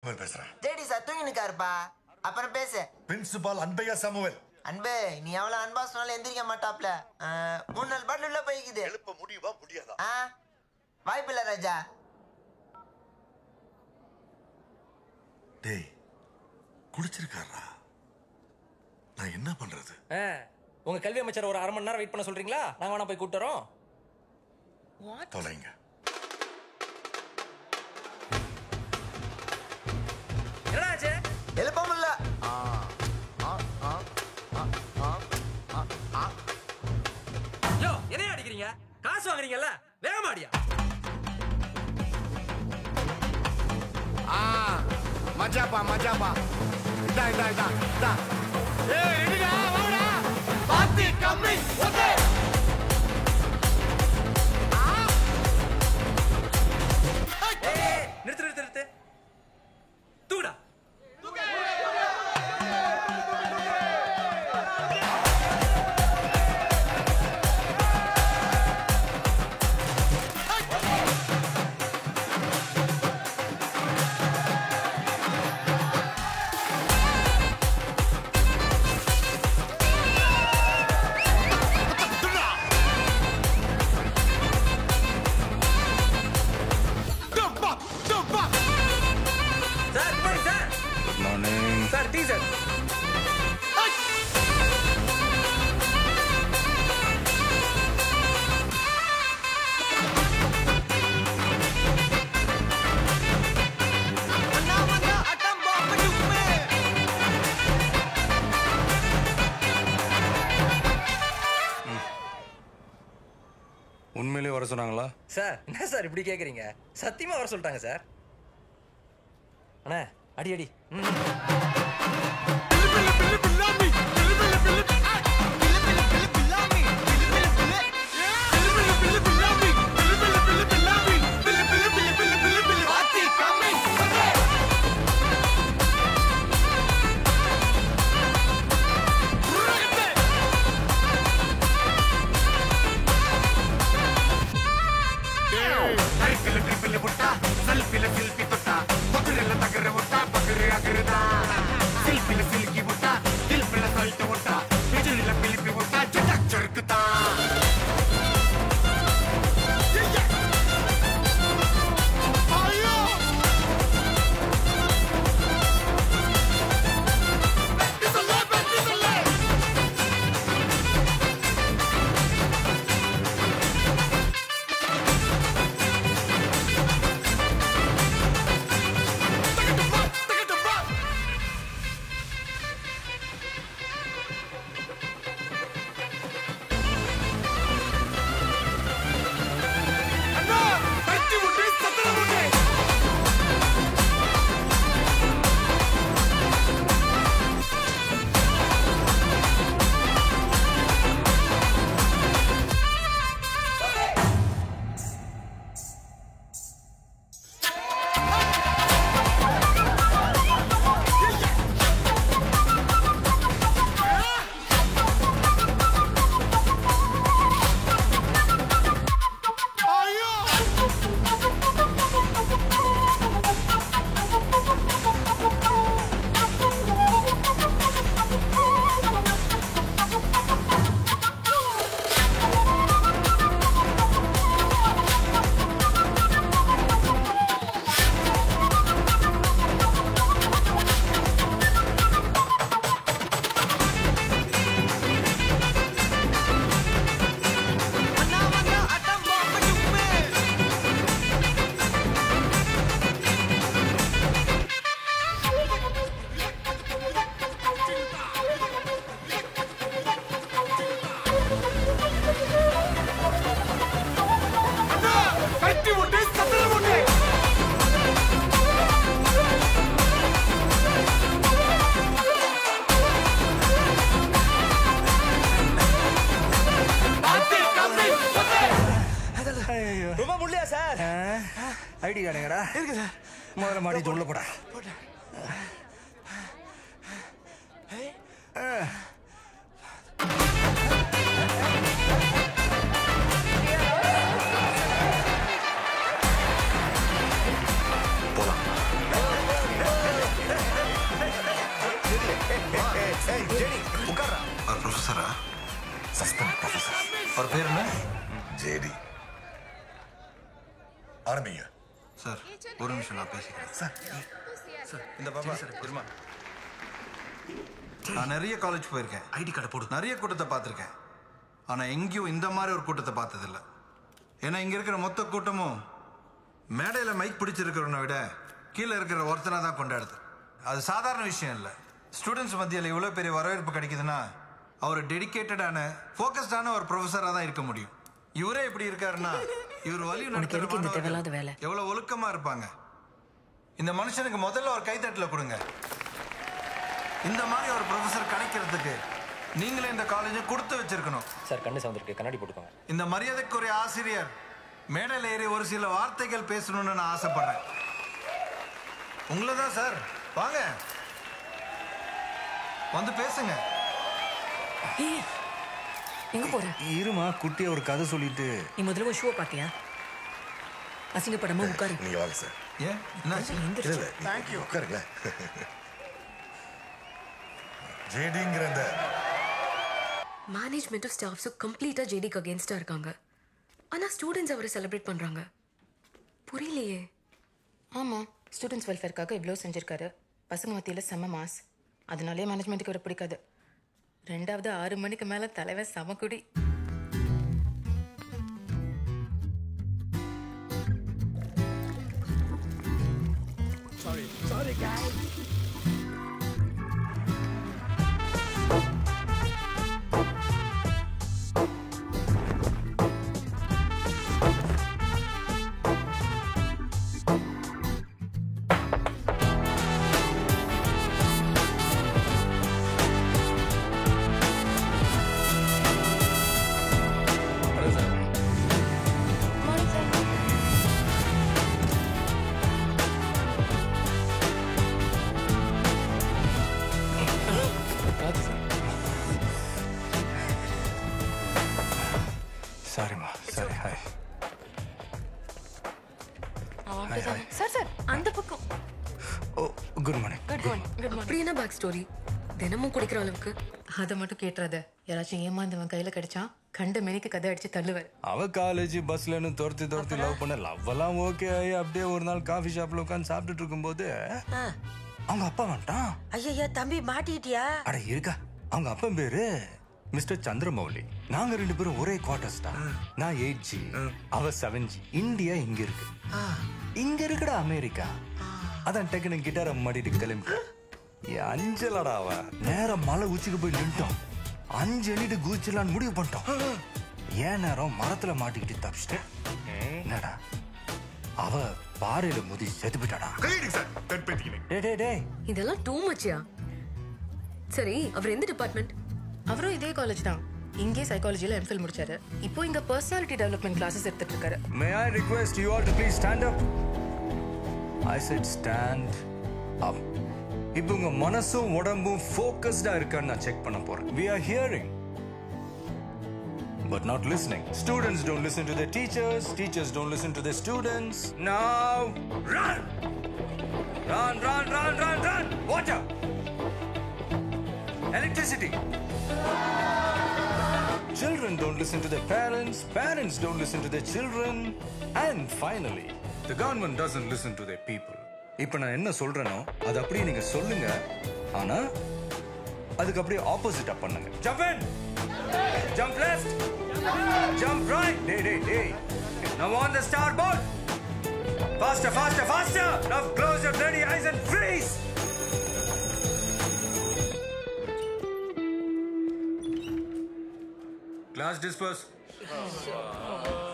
போய் பேசுறேன் JD sir தூங்கினுக்காருப்பா அப்புறம் பேசு பிரின்சிபால் அன்பையா சாமுவேல் அன்பு நீ எவ்வளவு அன்பா சொன்னாலும் எந்திரிக்க மாட்டாப்ல ஆ, மூணு நாள் பாட்டில் உள்ள போய்க்குது எழுப்ப முடியுமா முடியாதா ஆ வாய்ப்பில்லை ராஜா டேய் குடிச்சிருக்காரா நான் என்ன பண்றது ஆ, உங்க கல்வி அமைச்சர் ஒரு அரை மணி நேரம் வெயிட் பண்ண சொல்றீங்களா நாங்க வேணா போய் கூட்டு வரோம் தொலைங்க என்னடா ஆச்சு எழுப்ப முடியல யோ எதையா அடிக்கிறீங்க காசு வாங்குறீங்கல்ல வேகமா அடியா ஆ மஜாப்பா மஜாப்பா இதா இதா இதா இதா ஏய் ரெடிடா வாடா பாத்தி கம்மி ஓகே ஏய், நிறுத்து நிறுத்து நிறுத்து தூடா டப்பா டப்பா sir good morning sir good morning sir tea sir உண்மையிலேயே வர சொன்னாங்களா சார் என்ன சார் இப்படி கேக்குறீங்க சத்தியமா வர சொல்லிட்டாங்க சார் அண்ணா அடி அடி ம். ரொம்ப முடியல சார் ஐடி கார்டுங்கடா இருக்கு சார் முதல்ல மாட்டிட்டு உள்ள போடா போலாம் ப்ரொஃபஸரா சஸ்பெண்ட் ப்ரொஃபசர் அவர் பேர் என்ன ஜேடி ஆரம்பிங்க சார் ஒரு நிமிஷம் நான் பேசிக்கிறேன் சார் இந்த பாப்பா இருமா நான் நிறைய காலேஜ் போயிருக்கேன் ஐடி கார்டை போடு நிறைய கூட்டத்தை பார்த்துருக்கேன் ஆனால் எங்கேயும் இந்த மாதிரி ஒரு கூட்டத்தை பார்த்ததில்ல ஏன்னா இங்கே இருக்கிற மொத்த கூட்டமும் மேடையில் மைக் பிடிச்சிருக்கிறவனை விட கீழே இருக்கிற ஒருத்தனை தான் கொண்டாடுது அது சாதாரண விஷயம் இல்லை ஸ்டூடெண்ட்ஸ் மத்தியில் இவ்வளோ பெரிய வரவேற்பு கிடைக்குதுன்னா அவர் டெடிகேட்டடான ஃபோக்கஸ்டான ஒரு ப்ரொஃபஸராக தான் இருக்க முடியும் இவரே இப்படி இருக்காருன்னா இவர் வழி உனக்கு எதுக்கு இந்த தேவையில்லாத வேலை? எவ்வளோ ஒழுக்கமாக இருப்பாங்க இந்த மனுஷனுக்கு முதல்ல ஒரு கைத்தட்டல கொடுங்க இந்த மாதிரி ஒரு ப்ரொஃபசர் கிடைக்கிறதுக்கு நீங்களே இந்த காலேஜை கொடுத்து வச்சிருக்கணும் சார் கண்ணு சவுந்திருக்கு கண்ணாடி போட்டுக்கோங்க இந்த மரியாதைக்குரிய ஆசிரியர் மேடையில் ஏறி ஒரு சில வார்த்தைகள் பேசணும்னு நான் ஆசைப்படுறேன் உங்களை தான் சார் வாங்க வந்து பேசுங்க ஏய் எங்க போற இருமா குட்டியா ஒரு கதை சொல்லிட்டு நீ முதல்ல ஷோ பாத்தியா அசிங்கப்படாம உட்காரு நீங்க வாங்க சார் ஏன் என்னாச்சு இல்ல எந்திரிச்சு இல்ல தேங்க்யூ உட்காருங்க ஜேடிங்கிற அந்த மேனேஜ்மெண்ட்டும் ஸ்டாஃப்ஸும் கம்ப்ளீட்டாக ஜேடிக்கு அகேன்ஸ்டாக இருக்காங்க ஆனால் ஸ்டூடெண்ட்ஸ் அவரை செலிப்ரேட் பண்ணுறாங்க புரியலையே ஆமா ஸ்டூடெண்ட்ஸ் வெல்ஃபேருக்காக இவ்வளோ செஞ்சிருக்காரு பசங்க மத்தியில் செம்ம மாஸ் அதனாலே மேனேஜ்மெண்ட்டுக்கு வர பிடிக்காது ரெண்டாவது ஆறு மணிக்கு மேலே தலைவர் சமக்குடி சாரிம்மா சாரி ஹாய் சார் சார் அந்த பக்கம் ஓ good morning good morning good morning அப்படி என்ன பேக் ஸ்டோரி தினமும் குடிக்கிற அளவுக்கு அதை மட்டும் கேட்டுறாத யாராச்சும் ஏமாந்தவன் கையில கிடைச்சான் கண்ட மெனிக்கு கதை அடிச்சு தள்ளுவார் அவ காலேஜ் பஸ்லன்னு துரத்தி துரத்தி லவ் பண்ண லவ் எல்லாம் ஓகே ஆகி அப்படியே ஒரு நாள் காஃபி ஷாப்ல உட்காந்து சாப்பிட்டுட்டு இருக்கும்போது அவங்க அப்பா வந்துட்டான் ஐயா தம்பி மாட்டிக்கிட்டியா அட இருக்கா அவங்க அப்பா பேரு மிஸ்டர் சந்திரமௌலி நாங்க ரெண்டு பேரும் ஒரே குவார்டர்ஸ் தான் நான் எயிட் ஜி அவ செவன் ஜி இந்தியா இங்க இருக்கு இங்க இருக்குடா அமெரிக்கா அதான் டக்குனு கிட்டார மாட்டிட்டு கிளம்பி என் அஞ்சலடா அவ நேரம் மலை உச்சிக்கு போய் நின்ட்டோம் அஞ்சு அடிட்டு குதிச்சிடலான்னு முடிவு பண்ணிட்டோம் ஏன் நேரம் மரத்துல மாட்டிக்கிட்டு தப்பிச்சிட்டேன் என்னடா அவ பாறையில முதி செத்து போயிட்டாடா கையடிங்க சார் டெட் பேட்டிங்க டே டே டே இதெல்லாம் டூ மச்சியா சரி அவர் எந்த டிபார்ட்மெண்ட் அவரும் இதே காலேஜ் தான் இங்கே சைக்காலஜியில் எம்ஃபில் முடிச்சாரு இப்போ இங்க பர்சனாலிட்டி டெவலப்மெண்ட் கிளாஸஸ் எடுத்துட்டு இருக்காரு May I request you all to please stand up? I said stand up. இப்போ உங்க மனசும் உடம்பும் ஃபோக்கஸ்டா இருக்கான்னு நான் செக் பண்ண போறேன் we are hearing but not listening students don't listen to their teachers teachers don't listen to their students now run run run run run run water electricity Children don't listen to their parents, parents don't listen to their children, and finally, the government doesn't listen to their people. இப்போ நான் என்ன சொல்றேனோ அது அப்படியே நீங்க சொல்லுங்க ஆனா அதுக்கு அப்படியே ஆப்போசிட்டா பண்ணுங்க jump in jump left jump right டேய் டேய் டேய் now on the starboard faster faster faster now close your bloody eyes and freeze class disperse